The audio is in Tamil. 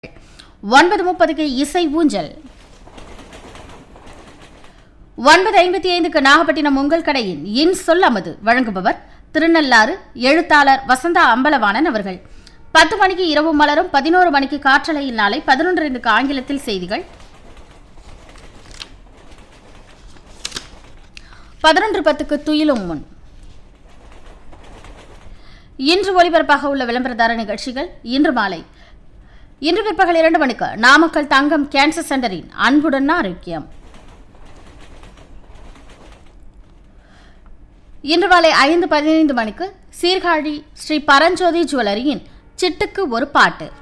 ஒன்பது முப்பதுக்கு இசை ஊஞ்சல் ஒன்பது ஐம்பத்தி ஐந்துக்கு நாகப்பட்டினம் உங்கள் கடையின் இன் சொல் அமது வழங்குபவர் திருநள்ளாறு எழுத்தாளர் வசந்தா அம்பலவாணன் அவர்கள் பத்து மணிக்கு இரவு மலரும் பதினோரு மணிக்கு காற்றலையில் நாளை பதினொன்று ரெண்டுக்கு ஆங்கிலத்தில் செய்திகள் பதினொன்று பத்துக்கு துயிலும் முன் இன்று ஒலிபரப்பாக உள்ள விளம்பரதார நிகழ்ச்சிகள் இன்று மாலை இன்று பிற்பகல் இரண்டு மணிக்கு நாமக்கல் தங்கம் கேன்சர் சென்டரின் அன்புடன் ஆரோக்கியம் இன்று மாலை ஐந்து பதினைந்து மணிக்கு சீர்காழி ஸ்ரீ பரஞ்சோதி ஜுவல்லரியின் சிட்டுக்கு ஒரு பாட்டு